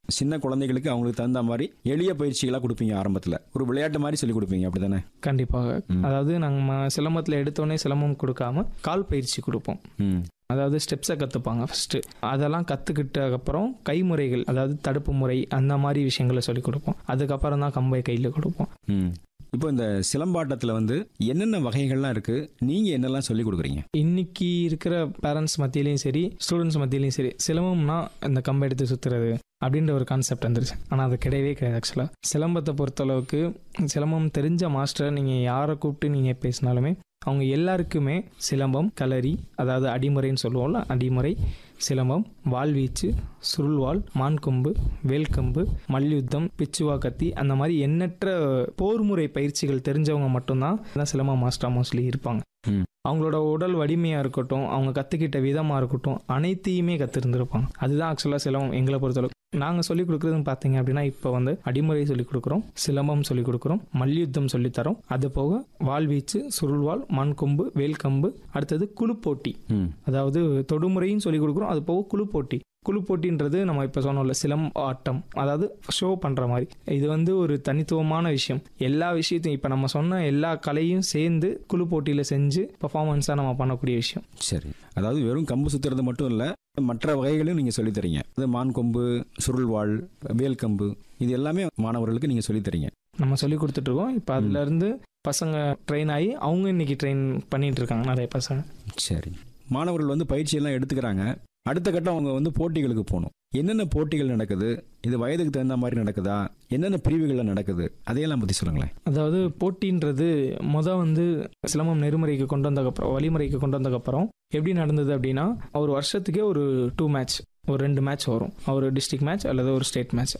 சின்ன குழந்தைகளுக்கு அவங்களுக்கு தகுந்த மாதிரி எளிய பயிற்சிகளாக கொடுப்பீங்க ஆரம்பத்தில் ஒரு விளையாட்டு மாதிரி சொல்லி கொடுப்பீங்க அப்படி தானே கண்டிப்பாக ம். அதாவது நாங்கள் சிலம்பத்தில் எடுத்தோடனே சிலம்பம் கொடுக்காம கால் பயிற்சி கொடுப்போம் ம் அதாவது ஸ்டெப்ஸை கற்றுப்பாங்க ஃபஸ்ட்டு அதெல்லாம் கற்றுக்கிட்டக்கப்புறம் கைமுறைகள் அதாவது தடுப்பு முறை அந்த மாதிரி விஷயங்களை சொல்லி கொடுப்போம் அதுக்கப்புறம் தான் கம்பை கையில் கொடுப்போம் ம் இப்போ இந்த சிலம்பாட்டத்தில் வந்து என்னென்ன வகைகள்லாம் இருக்குது நீங்கள் என்னெல்லாம் சொல்லி கொடுக்குறீங்க இன்னைக்கு இருக்கிற பேரண்ட்ஸ் மத்தியிலையும் சரி ஸ்டூடெண்ட்ஸ் மத்தியிலையும் சரி சிலம்பம்னா இந்த கம்பை எடுத்து சுற்றுறது அப்படின்ற ஒரு கான்செப்ட் வந்துருச்சு ஆனால் அது கிடையவே கிடையாது ஆக்சுவலாக சிலம்பத்தை பொறுத்தளவுக்கு சிலம்பம் தெரிஞ்ச மாஸ்டரை நீங்கள் யாரை கூப்பிட்டு நீங்கள் பேசினாலுமே அவங்க எல்லாருக்குமே சிலம்பம் களரி அதாவது அடிமுறைன்னு சொல்லுவோம்ல அடிமுறை சிலம்பம் வாள்வீச்சு சுருள்வாள் மான்கொம்பு வேல்கம்பு மல்யுத்தம் பிச்சுவா கத்தி அந்த மாதிரி எண்ணற்ற போர்முறை பயிற்சிகள் தெரிஞ்சவங்க மட்டும்தான் தான் சிலம்பம் மாஸ்டர் மோஸ்ட்லி இருப்பாங்க ம். அவங்களோட உடல் வலிமையாக இருக்கட்டும் அவங்க கற்றுக்கிட்ட விதமாக இருக்கட்டும் அனைத்தையுமே கற்றுருந்துருப்பாங்க அதுதான் ஆக்சுவலாக சிலம்பம் எங்களை பொறுத்தளவு நாங்கள் சொல்லிக் கொடுக்குறதுன்னு பார்த்தீங்க அப்படின்னா இப்போ வந்து அடிமுறை சொல்லிக் கொடுக்குறோம் சிலம்பம் சொல்லிக் கொடுக்குறோம் மல்யுத்தம் சொல்லித்தரோம் அது போக வாள்வீச்சு சுருள்வாள் மண்கொம்பு வேல்கம்பு அடுத்தது குழு போட்டி ம் அதாவது தொடுமுறையும் சொல்லிக் கொடுக்குறோம் அது போக குழு போட்டி குழு போட்டின்றது நம்ம இப்போ சொன்னோம்ல சிலம் ஆட்டம் அதாவது ஷோ பண்ணுற மாதிரி இது வந்து ஒரு தனித்துவமான விஷயம் எல்லா விஷயத்தையும் இப்போ நம்ம சொன்ன எல்லா கலையும் சேர்ந்து குழு போட்டியில் செஞ்சு பர்ஃபார்மன்ஸாக நம்ம பண்ணக்கூடிய விஷயம் சரி அதாவது வெறும் கம்பு சுற்றுறது மட்டும் இல்லை மற்ற வகைகளையும் நீங்கள் சொல்லித் தரீங்க அது மான் கொம்பு சுருள்வாள் வேல் கம்பு இது எல்லாமே மாணவர்களுக்கு நீங்கள் சொல்லித் தரீங்க நம்ம சொல்லி கொடுத்துட்ருக்கோம் இப்போ அதுலேருந்து பசங்க ட்ரெயின் ஆகி அவங்க இன்னைக்கு ட்ரெயின் பண்ணிட்டு இருக்காங்க நிறைய பசங்க சரி மாணவர்கள் வந்து பயிற்சியெல்லாம் எடுத்துக்கிறாங்க அடுத்த கட்டம் அவங்க வந்து போட்டிகளுக்கு போகணும் என்னென்ன போட்டிகள் நடக்குது இது வயதுக்கு தகுந்த மாதிரி நடக்குதா என்னென்ன பிரிவுகளில் நடக்குது அதையெல்லாம் பற்றி சொல்லுங்களேன் அதாவது போட்டின்றது முத வந்து சிலம்பம் நெறிமுறைக்கு கொண்டு வந்ததுக்கப்புறம் வழிமுறைக்கு கொண்டு வந்ததுக்கப்புறம் எப்படி நடந்தது அப்படின்னா ஒரு வருஷத்துக்கே ஒரு டூ மேட்ச் ஒரு ரெண்டு மேட்ச் வரும் ஒரு டிஸ்ட்ரிக்ட் மேட்ச் அல்லது ஒரு ஸ்டேட் மேட்ச்